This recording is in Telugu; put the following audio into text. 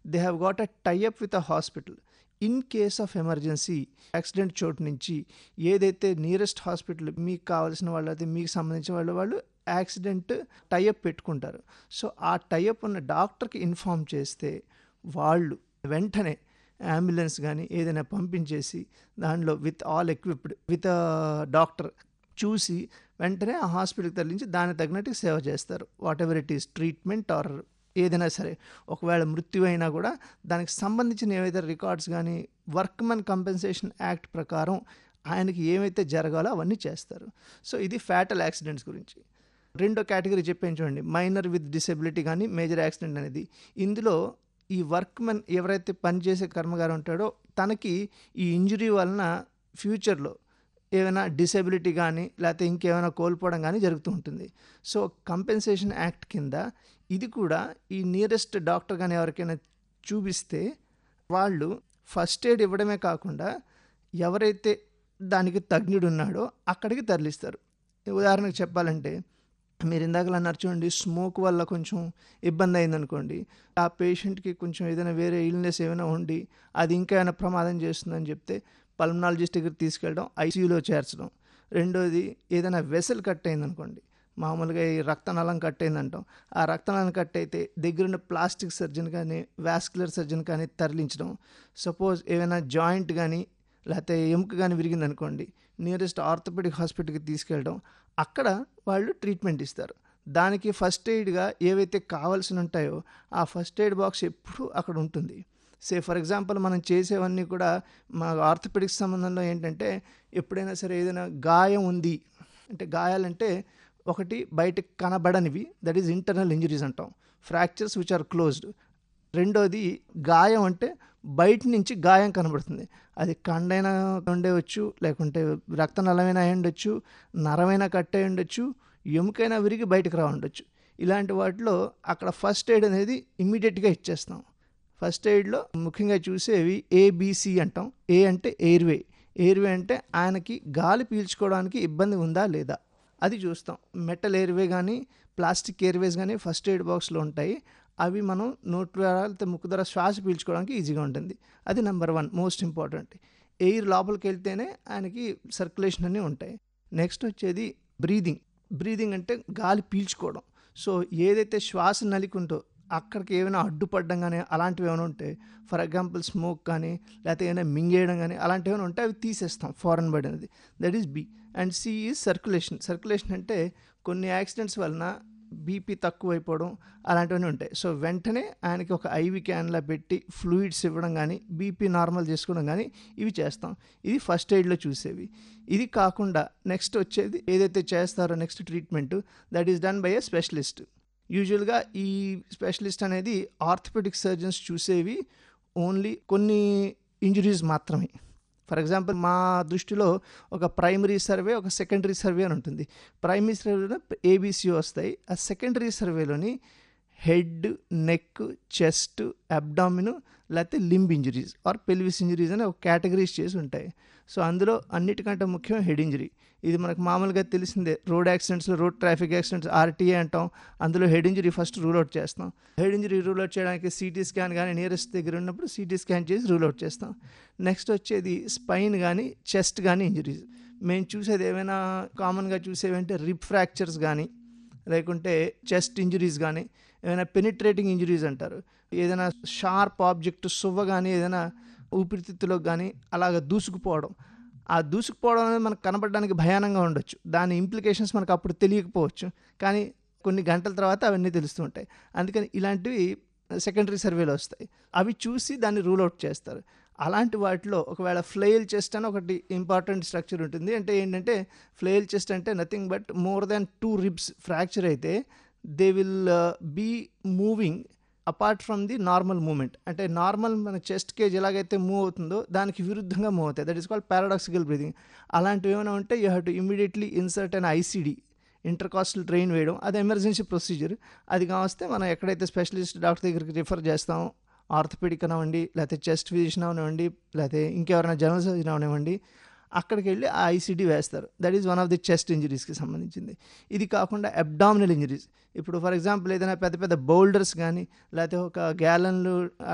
they have got a tie up with a hospital in case of emergency accident చోటు నుంచి ఏదైతే నియరెస్ట్ హాస్పిటల్ మీకు కావాల్సిన వాళ్ళు అయితే మీకు సంబంధించిన వాళ్ళు వాళ్ళు యాక్సిడెంట్ టైఅప్ పెట్టుకుంటారు సో ఆ టైఅప్ ఉన్న డాక్టర్కి ఇన్ఫామ్ చేస్తే వాళ్ళు వెంటనే అంబులెన్స్ కానీ ఏదైనా పంపించేసి దానిలో with all equipped with doctor చూసి వెంటనే ఆ హాస్పిటల్కి తరలించి దానికి తగినట్టు సేవ చేస్తారు whatever it is treatment or ఏదైనా సరే ఒకవేళ మృత్యు అయినా కూడా దానికి సంబంధించిన ఏవైతే రికార్డ్స్ కానీ వర్క్మెన్ కంపెన్సేషన్ యాక్ట్ ప్రకారం ఆయనకి ఏమైతే జరగాలో అవన్నీ చేస్తారు సో ఇది ఫ్యాటల్ యాక్సిడెంట్స్ గురించి రెండో కేటగిరీ చెప్పాను చూడండి మైనర్ విత్ డిసెబిలిటీ కానీ మేజర్ యాక్సిడెంట్ అనేది ఇందులో ఈ వర్క్మెన్ ఎవరైతే పనిచేసే కర్మగారు ఉంటాడో తనకి ఈ ఇంజురీ వలన ఫ్యూచర్లో ఏమైనా డిసెబిలిటీ కానీ లేకపోతే ఇంకేమైనా కోల్పోవడం కానీ జరుగుతూ ఉంటుంది సో కంపెన్సేషన్ యాక్ట్ కింద ఇది కూడా ఈ నియరెస్ట్ డాక్టర్ కానీ ఎవరికైనా చూపిస్తే వాళ్ళు ఫస్ట్ ఎయిడ్ ఇవ్వడమే కాకుండా ఎవరైతే దానికి తజ్ఞుడు ఉన్నాడో అక్కడికి తరలిస్తారు ఉదాహరణకు చెప్పాలంటే మీరు ఇందాకలు అన్నారు చూడండి స్మోక్ వల్ల కొంచెం ఇబ్బంది అయిందనుకోండి ఆ పేషెంట్కి కొంచెం ఏదైనా వేరే ఇల్నెస్ ఏమైనా ఉండి అది ఇంకా ఏమైనా ప్రమాదం చేస్తుందని చెప్తే పల్మనాలజిస్ట్ దగ్గరికి తీసుకెళ్ళడం ఐసీయూలో చేర్చడం రెండోది ఏదైనా వెసల్ కట్ అయిందనుకోండి మామూలుగా ఈ రక్తనాళం కట్ అయిందంటాం ఆ రక్తనాళం కట్ అయితే దగ్గరున్న ప్లాస్టిక్ సర్జన్ కానీ వాస్కులర్ సర్జన్ కానీ తరలించడం సపోజ్ ఏమైనా జాయింట్ కానీ లేకపోతే ఎముక కానీ విరిగిందనుకోండి నియరెస్ట్ ఆర్థోపెడిక్ హాస్పిటల్కి తీసుకెళ్ళడం అక్కడ వాళ్ళు ట్రీట్మెంట్ ఇస్తారు దానికి ఫస్ట్ ఎయిడ్గా ఏవైతే కావాల్సి ఉంటాయో ఆ ఫస్ట్ ఎయిడ్ బాక్స్ ఎప్పుడూ అక్కడ ఉంటుంది సే ఫర్ ఎగ్జాంపుల్ మనం చేసేవన్నీ కూడా మా ఆర్థోపెడిక్స్ సంబంధంలో ఏంటంటే ఎప్పుడైనా సరే ఏదైనా గాయం ఉంది అంటే గాయాలంటే ఒకటి బయటకు కనబడనివి దట్ ఈజ్ ఇంటర్నల్ ఇంజరీస్ అంటాం ఫ్రాక్చర్స్ విచ్ ఆర్ క్లోజ్డ్ రెండోది గాయం అంటే బయట నుంచి గాయం కనబడుతుంది అది కండైనా ఉండవచ్చు లేకుంటే రక్తనలమైనా అయి ఉండొచ్చు నరమైనా కట్టే ఉండొచ్చు ఎముకైనా విరిగి బయటకు రా ఉండొచ్చు ఇలాంటి వాటిలో అక్కడ ఫస్ట్ ఎయిడ్ అనేది ఇమ్మీడియట్గా ఇచ్చేస్తాం ఫస్ట్ ఎయిడ్లో ముఖ్యంగా చూసేవి ఏబిసి అంటాం ఏ అంటే ఎయిర్వే ఎయిర్వే అంటే ఆయనకి గాలి పీల్చుకోవడానికి ఇబ్బంది ఉందా లేదా అది చూస్తాం మెటల్ ఎయిర్వే కానీ ప్లాస్టిక్ ఎయిర్వేస్ కానీ ఫస్ట్ ఎయిడ్ బాక్స్లో ఉంటాయి అవి మనం నోటి ద్వారా లేకపోతే ముక్కు ద్వారా శ్వాస పీల్చుకోవడానికి ఈజీగా ఉంటుంది అది number one most important air లోపలికి వెళ్తేనే ఆయనకి సర్క్యులేషన్ అన్నీ ఉంటాయి నెక్స్ట్ వచ్చేది బ్రీదింగ్ బ్రీదింగ్ అంటే గాలి పీల్చుకోవడం సో ఏదైతే శ్వాస నలికుంటో అక్కడికి ఏమైనా అడ్డుపడడం కానీ అలాంటివి ఏమైనా ఉంటే ఫర్ ఎగ్జాంపుల్ స్మోక్ కానీ లేకపోతే ఏమైనా మింగేయడం కానీ అలాంటివి ఏమైనా ఉంటే అవి తీసేస్తాం ఫారెన్ బర్డ్ అనేది that is B and C is circulation circulation అంటే కొన్ని యాక్సిడెంట్స్ వలన బీపీ తక్కువైపోవడం అలాంటివన్నీ ఉంటాయి సో వెంటనే ఆయనకి ఒక ఐవి క్యాన్లా పెట్టి ఫ్లూయిడ్స్ ఇవ్వడం కానీ బీపీ నార్మల్ చేసుకోవడం కానీ ఇవి చేస్తాం ఇది ఫస్ట్ ఎయిడ్లో చూసేవి ఇది కాకుండా నెక్స్ట్ వచ్చేది ఏదైతే చేస్తారో next treatment that is done by a specialist యూజువల్గా ఈ స్పెషలిస్ట్ అనేది ఆర్థోపెడిక్ సర్జన్స్ చూసేవి ఓన్లీ కొన్ని ఇంజురీస్ మాత్రమే ఫర్ ఎగ్జాంపుల్ మా దృష్టిలో ఒక ప్రైమరీ సర్వే ఒక సెకండరీ సర్వే అని ఉంటుంది ప్రైమరీ సర్వేలో ఏబీసీ వస్తాయి ఆ సెకండరీ సర్వేలోని హెడ్ నెక్ చెస్ట్ అబ్డామిన్ లేకపోతే limb injuries or pelvis injuries అని ఒక కేటగిరీస్ చేసి ఉంటాయి సో అందులో అన్నిటికంటే ముఖ్యం హెడ్ ఇంజరీ ఇది మనకు మామూలుగా తెలిసిందే రోడ్ యాక్సిడెంట్స్లో రోడ్ ట్రాఫిక్ యాక్సిడెంట్స్ ఆర్టీఏ అంటాం అందులో head injury first rule out చేస్తాం హెడ్ ఇంజరీ రూల్ అవుట్ చేయడానికి సిటీ స్కాన్ కానీ నియరెస్ట్ దగ్గర ఉన్నప్పుడు సిటీ స్కాన్ చేసి రూల్ అవుట్ చేస్తాం నెక్స్ట్ వచ్చేది స్పైన్ కానీ చెస్ట్ కానీ ఇంజరీస్ మేము చూసేది ఏమైనా కామన్గా చూసేవి అంటే రిప్ ఫ్రాక్చర్స్ కానీ లేకుంటే చెస్ట్ ఇంజరీస్ కానీ ఏమైనా పెనిట్రేటింగ్ ఇంజరీస్ అంటారు ఏదైనా షార్ప్ ఆబ్జెక్ట్ సువ్వ కానీ ఏదైనా ఊపిరితిత్తులోకి కానీ అలాగ దూసుకుపోవడం ఆ దూసుకుపోవడం అనేది మనకు కనపడడానికి భయానంగా ఉండొచ్చు దాని ఇంప్లికేషన్స్ మనకు అప్పుడు తెలియకపోవచ్చు కానీ కొన్ని గంటల తర్వాత అవన్నీ తెలుస్తూ ఉంటాయి అందుకని ఇలాంటివి సెకండరీ సర్వేలో వస్తాయి అవి చూసి దాన్ని రూల్ అవుట్ చేస్తారు అలాంటి వాటిలో ఒకవేళ ఫ్లెయిల్ చెస్ట్ అని ఒకటి ఇంపార్టెంట్ స్ట్రక్చర్ ఉంటుంది అంటే ఏంటంటే ఫ్లెయిల్ చెస్ట్ అంటే nothing but more than two ribs fracture అయితే they will be moving apart from the normal moment అంటే నార్మల్ మన చెస్ట్ కేజ్ ఎలాగైతే మూవ్ అవుతుందో దానికి విరుద్ధంగా మూవ్ అవుతాయి that is called paradoxical breathing అలాంటివి ఏమైనా ఉంటే you have to immediately insert and ICD intercostal drain వేయడం అది ఎమర్జెన్సీ ప్రొసీజర్ అది కావస్తే మనం ఎక్కడైతే స్పెషలిస్ట్ డాక్టర్ దగ్గరికి రిఫర్ చేస్తాం ఆర్థోపెడిక్ అవనివ్వండి లేకపోతే చెస్ట్ ఫిజిషియన్ అవనివ్వండి లేకపోతే ఇంకెవరైనా జనరల్ సర్జన్ అవనివ్వండి అక్కడికి వెళ్ళి ఆ ఐసీడీ వేస్తారు that is one of the chest ఇంజరీస్కి సంబంధించింది ఇది కాకుండా అబ్డామినల్ ఇంజరీస్ ఇప్పుడు ఫర్ ఎగ్జాంపుల్ ఏదైనా పెద్ద పెద్ద బౌల్డర్స్ కానీ లేకపోతే ఒక గ్యాలన్లు